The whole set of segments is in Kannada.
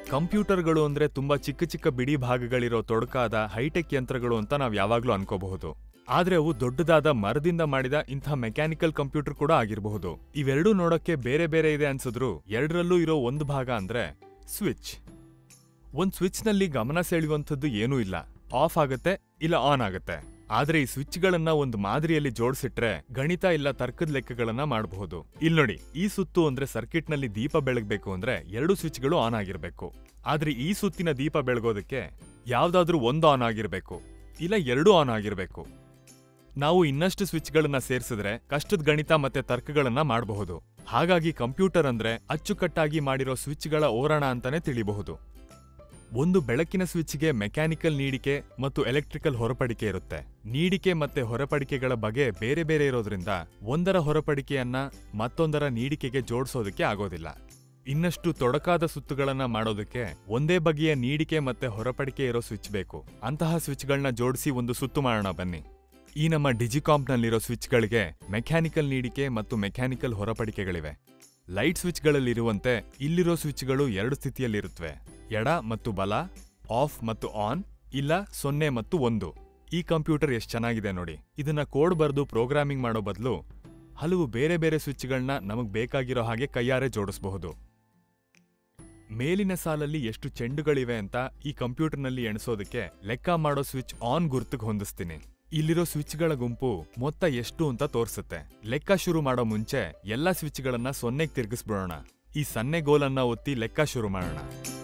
ಕಂಪ್ಯೂಟರ್ಗಳು ಅಂದ್ರೆ ತುಂಬಾ ಚಿಕ್ಕ ಚಿಕ್ಕ ಬಿಡಿ ಭಾಗಗಳಿರೋ ತೊಡಕಾದ ಹೈಟೆಕ್ ಯಂತ್ರಗಳು ಅಂತ ನಾವ್ ಯಾವಾಗ್ಲೂ ಅನ್ಕೋಬಹುದು ಆದ್ರೆ ಅವು ದೊಡ್ಡದಾದ ಮರದಿಂದ ಮಾಡಿದ ಇಂಥ ಮೆಕ್ಯಾನಿಕಲ್ ಕಂಪ್ಯೂಟರ್ ಕೂಡ ಆಗಿರಬಹುದು ಇವೆರಡೂ ನೋಡಕ್ಕೆ ಬೇರೆ ಬೇರೆ ಇದೆ ಅನ್ಸಿದ್ರು ಎರಡರಲ್ಲೂ ಇರೋ ಒಂದು ಭಾಗ ಅಂದ್ರೆ ಸ್ವಿಚ್ ಒಂದ್ ಸ್ವಿಚ್ನಲ್ಲಿ ಗಮನ ಸೆಳೆಯುವಂಥದ್ದು ಏನೂ ಇಲ್ಲ ಆಫ್ ಆಗತ್ತೆ ಇಲ್ಲ ಆನ್ ಆಗತ್ತೆ ಆದ್ರೆ ಈ ಸ್ವಿಚ್ಗಳನ್ನ ಒಂದು ಮಾದರಿಯಲ್ಲಿ ಜೋಡಿಸಿಟ್ರೆ ಗಣಿತ ಇಲ್ಲ ತರ್ಕದ ಲೆಕ್ಕಗಳನ್ನ ಮಾಡಬಹುದು ಇಲ್ ನೋಡಿ ಈ ಸುತ್ತು ಅಂದ್ರೆ ಸರ್ಕಿಟ್ನಲ್ಲಿ ದೀಪ ಬೆಳಗ್ಬೇಕು ಅಂದ್ರೆ ಎರಡು ಸ್ವಿಚ್ಗಳು ಆನ್ ಆಗಿರ್ಬೇಕು ಆದ್ರೆ ಈ ಸುತ್ತಿನ ದೀಪ ಬೆಳಗೋದಕ್ಕೆ ಯಾವ್ದಾದ್ರೂ ಒಂದು ಆನ್ ಆಗಿರ್ಬೇಕು ಇಲ್ಲ ಎರಡು ಆನ್ ಆಗಿರ್ಬೇಕು ನಾವು ಇನ್ನಷ್ಟು ಸ್ವಿಚ್ಗಳನ್ನ ಸೇರ್ಸಿದ್ರೆ ಕಷ್ಟದ ಗಣಿತ ಮತ್ತೆ ತರ್ಕಗಳನ್ನ ಮಾಡಬಹುದು ಹಾಗಾಗಿ ಕಂಪ್ಯೂಟರ್ ಅಂದ್ರೆ ಅಚ್ಚುಕಟ್ಟಾಗಿ ಮಾಡಿರೋ ಸ್ವಿಚ್ಗಳ ಓರಣ ಅಂತಾನೆ ತಿಳಿಬಹುದು ಒಂದು ಬೆಳಕಿನ ಸ್ವಿಚ್ಗೆ ಮೆಕ್ಯಾನಿಕಲ್ ನೀಡಿಕೆ ಮತ್ತು ಎಲೆಕ್ಟ್ರಿಕಲ್ ಹೊರಪಡಿಕೆ ಇರುತ್ತೆ ನೀಡಿಕೆ ಮತ್ತೆ ಹೊರಪಡಿಕೆಗಳ ಬಗೆ ಬೇರೆ ಬೇರೆ ಇರೋದ್ರಿಂದ ಒಂದರ ಹೊರಪಡಿಕೆಯನ್ನ ಮತ್ತೊಂದರ ನೀಡಿಕೆಗೆ ಜೋಡಿಸೋದಕ್ಕೆ ಆಗೋದಿಲ್ಲ ಇನ್ನಷ್ಟು ತೊಡಕಾದ ಸುತ್ತುಗಳನ್ನ ಮಾಡೋದಕ್ಕೆ ಒಂದೇ ಬಗೆಯ ನೀಡಿಕೆ ಮತ್ತೆ ಹೊರಪಡಿಕೆ ಇರೋ ಸ್ವಿಚ್ ಬೇಕು ಅಂತಹ ಸ್ವಿಚ್ಗಳನ್ನ ಜೋಡಿಸಿ ಒಂದು ಸುತ್ತು ಮಾಡೋಣ ಬನ್ನಿ ಈ ನಮ್ಮ ಡಿಜಿಕಾಂಪ್ನಲ್ಲಿರೋ ಸ್ವಿಚ್ಗಳಿಗೆ ಮೆಕ್ಯಾನಿಕಲ್ ನೀಡಿಕೆ ಮತ್ತು ಮೆಕ್ಯಾನಿಕಲ್ ಹೊರಪಡಿಕೆಗಳಿವೆ ಲೈಟ್ ಸ್ವಿಚ್ಗಳಲ್ಲಿರುವಂತೆ ಇಲ್ಲಿರೋ ಸ್ವಿಚ್ಗಳು ಎರಡು ಸ್ಥಿತಿಯಲ್ಲಿರುತ್ತವೆ ಎಡ ಮತ್ತು ಬಲ ಆಫ್ ಮತ್ತು ಆನ್ ಇಲ್ಲ ಸೊನ್ನೆ ಮತ್ತು ಒಂದು ಈ ಕಂಪ್ಯೂಟರ್ ಎಷ್ಟು ಚೆನ್ನಾಗಿದೆ ನೋಡಿ ಇದನ್ನ ಕೋಡ್ ಬರೆದು ಪ್ರೋಗ್ರಾಮಿಂಗ್ ಮಾಡೋ ಬದಲು ಹಲವು ಬೇರೆ ಬೇರೆ ಸ್ವಿಚ್ಗಳನ್ನ ನಮಗ್ ಬೇಕಾಗಿರೋ ಹಾಗೆ ಕೈಯಾರೆ ಜೋಡಿಸಬಹುದು ಮೇಲಿನ ಸಾಲಲ್ಲಿ ಎಷ್ಟು ಚೆಂಡುಗಳಿವೆ ಅಂತ ಈ ಕಂಪ್ಯೂಟರ್ನಲ್ಲಿ ಎಣಿಸೋದಕ್ಕೆ ಲೆಕ್ಕ ಮಾಡೋ ಸ್ವಿಚ್ ಆನ್ ಗುರ್ತಕ್ಕೆ ಹೊಂದಿಸ್ತೀನಿ ಇಲ್ಲಿರೋ ಸ್ವಿಚ್ಗಳ ಗುಂಪು ಮೊತ್ತ ಎಷ್ಟು ಅಂತ ತೋರ್ಸುತ್ತೆ ಲೆಕ್ಕ ಶುರು ಮಾಡೋ ಮುಂಚೆ ಎಲ್ಲಾ ಸ್ವಿಚ್ಗಳನ್ನ ಸೊನ್ನೆಗೆ ತಿರುಗಿಸ್ಬಿಡೋಣ ಈ ಸನ್ನೆ ಗೋಲನ್ನ ಒತ್ತಿ ಲೆಕ್ಕ ಶುರು ಮಾಡೋಣ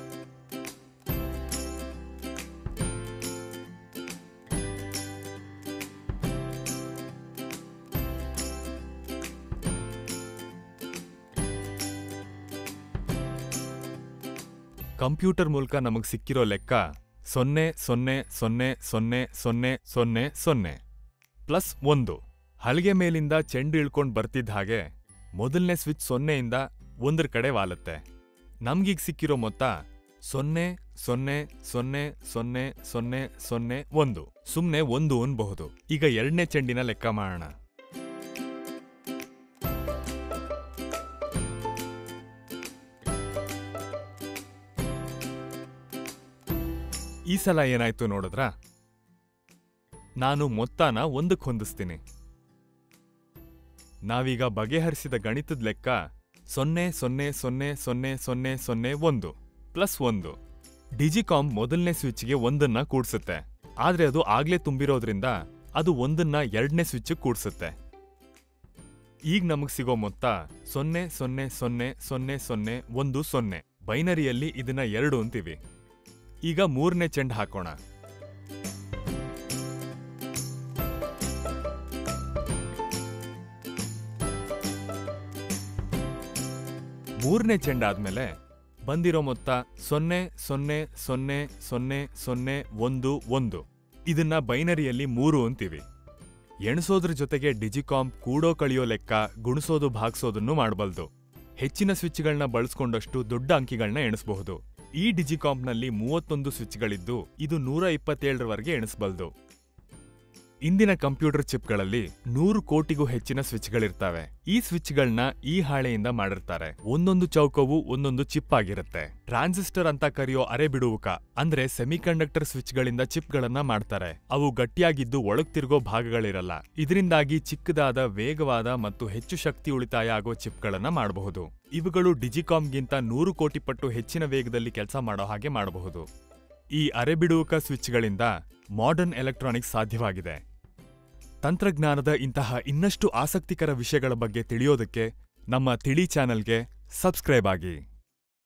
ಕಂಪ್ಯೂಟರ್ ಮೂಲಕ ನಮಗ್ ಸಿಕ್ಕಿರೋ ಲೆಕ್ಕ ಸೊನ್ನೆ ಸೊನ್ನೆ ಸೊನ್ನೆ ಸೊನ್ನೆ ಸೊನ್ನೆ ಸೊನ್ನೆ ಸೊನ್ನೆ ಪ್ಲಸ್ ಒಂದು ಹಲಗೆ ಮೇಲಿಂದ ಚೆಂಡು ಇಳ್ಕೊಂಡ್ ಬರ್ತಿದ್ದ ಹಾಗೆ ಮೊದಲನೇ ಸ್ವಿಚ್ ಸೊನ್ನೆಯಿಂದ ಒಂದ್ರ ಕಡೆ ವಾಲತ್ತೆ ನಮ್ಗೀಗ ಸಿಕ್ಕಿರೋ ಮೊತ್ತ ಸೊನ್ನೆ ಸೊನ್ನೆ ಸೊನ್ನೆ ಸೊನ್ನೆ ಸೊನ್ನೆ ಸೊನ್ನೆ ಒಂದು ಸುಮ್ನೆ ಒಂದು ಅನ್ಬಹುದು ಈಗ ಎರಡನೇ ಚೆಂಡಿನ ಲೆಕ್ಕ ಮಾಡೋಣ ಈ ಸಲ ಏನಾಯ್ತು ನೋಡಿದ್ರಾ ನಾನು ಮೊತ್ತನ ಒಂದಕ್ಕೆ ಹೊಂದಿಸ್ತೀನಿ ನಾವೀಗ ಬಗೆಹರಿಸಿದ ಗಣಿತದ ಲೆಕ್ಕ ಸೊನ್ನೆ ಸೊನ್ನೆ ಸೊನ್ನೆ ಸೊನ್ನೆ ಸೊನ್ನೆ ಸೊನ್ನೆ ಒಂದು ಪ್ಲಸ್ ಒಂದು ಡಿಜಿಕಾಮ್ ಮೊದಲನೇ ಸ್ವಿಚ್ಗೆ ಒಂದನ್ನ ಕೂಡ್ಸುತ್ತೆ ಆದ್ರೆ ಅದು ಆಗ್ಲೇ ತುಂಬಿರೋದ್ರಿಂದ ಅದು ಒಂದನ್ನ ಎರಡನೇ ಸ್ವಿಚ್ ಕೂಡ್ಸುತ್ತೆ ಈಗ ನಮಗ್ ಸಿಗೋ ಮೊತ್ತ ಸೊನ್ನೆ ಸೊನ್ನೆ ಸೊನ್ನೆ ಸೊನ್ನೆ ಸೊನ್ನೆ ಒಂದು ಸೊನ್ನೆ ಬೈನರಿಯಲ್ಲಿ ಇದನ್ನ ಎರಡು ಅಂತೀವಿ ಈಗ ಮೂರನೇ ಚೆಂಡ್ ಹಾಕೋಣ ಮೂರನೇ ಚೆಂಡ್ ಆದ್ಮೇಲೆ ಬಂದಿರೋ ಮೊತ್ತ ಸೊನ್ನೆ ಸೊನ್ನೆ ಸೊನ್ನೆ ಸೊನ್ನೆ ಸೊನ್ನೆ ಒಂದು ಒಂದು ಇದನ್ನ ಬೈನರಿಯಲ್ಲಿ ಮೂರು ಅಂತೀವಿ ಎಣಿಸೋದ್ರ ಜೊತೆಗೆ ಡಿಜಿಕಾಮ್ ಕೂಡೋ ಕಳಿಯೋ ಲೆಕ್ಕ ಗುಣಿಸೋದು ಭಾಗ್ಸೋದನ್ನು ಮಾಡಬಲ್ದು ಹೆಚ್ಚಿನ ಸ್ವಿಚ್ಗಳನ್ನ ಬಳಸ್ಕೊಂಡಷ್ಟು ದೊಡ್ಡ ಅಂಕಿಗಳನ್ನ ಎಣಿಸಬಹುದು ಈ ಡಿಜಿಕಾಂಪ್ನಲ್ಲಿ ಮೂವತ್ತೊಂದು ಸ್ವಿಚ್ಗಳಿದ್ದು ಇದು ನೂರ ಇಪ್ಪತ್ತೇಳರವರೆಗೆ ಎಣಿಸಬಲ್ದು ಇಂದಿನ ಕಂಪ್ಯೂಟರ್ ಚಿಪ್ಗಳಲ್ಲಿ ನೂರು ಕೋಟಿಗೂ ಹೆಚ್ಚಿನ ಸ್ವಿಚ್ಗಳಿರ್ತವೆ ಈ ಸ್ವಿಚ್ಗಳನ್ನ ಈ ಹಾಳೆಯಿಂದ ಮಾಡಿರ್ತಾರೆ ಒಂದೊಂದು ಚೌಕವು ಒಂದೊಂದು ಚಿಪ್ ಆಗಿರುತ್ತೆ ಟ್ರಾನ್ಸಿಸ್ಟರ್ ಅಂತ ಕರೆಯೋ ಅರೆ ಬಿಡುವುಕ ಅಂದ್ರೆ ಸೆಮಿಕಂಡಕ್ಟರ್ ಸ್ವಿಚ್ಗಳಿಂದ ಚಿಪ್ಗಳನ್ನ ಮಾಡ್ತಾರೆ ಅವು ಗಟ್ಟಿಯಾಗಿದ್ದು ಒಳಗ್ ತಿರುಗೋ ಭಾಗಗಳಿರಲ್ಲ ಇದರಿಂದಾಗಿ ಚಿಕ್ಕದಾದ ವೇಗವಾದ ಮತ್ತು ಹೆಚ್ಚು ಶಕ್ತಿ ಉಳಿತಾಯ ಆಗೋ ಚಿಪ್ಗಳನ್ನ ಮಾಡಬಹುದು ಇವುಗಳು ಡಿಜಿಕಾಮ್ಗಿಂತ ನೂರು ಕೋಟಿ ಪಟ್ಟು ಹೆಚ್ಚಿನ ವೇಗದಲ್ಲಿ ಕೆಲಸ ಮಾಡೋ ಹಾಗೆ ಮಾಡಬಹುದು ಈ ಅರೆಬಿಡುವುಕ ಸ್ವಿಚ್ಗಳಿಂದ ಮಾಡರ್ನ್ ಎಲೆಕ್ಟ್ರಾನಿಕ್ಸ್ ಸಾಧ್ಯವಾಗಿದೆ ತಂತ್ರಜ್ಞಾನದ ಇಂತಹ ಇನ್ನಷ್ಟು ಆಸಕ್ತಿಕರ ವಿಷಯಗಳ ಬಗ್ಗೆ ತಿಳಿಯೋದಕ್ಕೆ ನಮ್ಮ ತಿಳಿ ಚಾನೆಲ್ಗೆ ಸಬ್ಸ್ಕ್ರೈಬ್ ಆಗಿ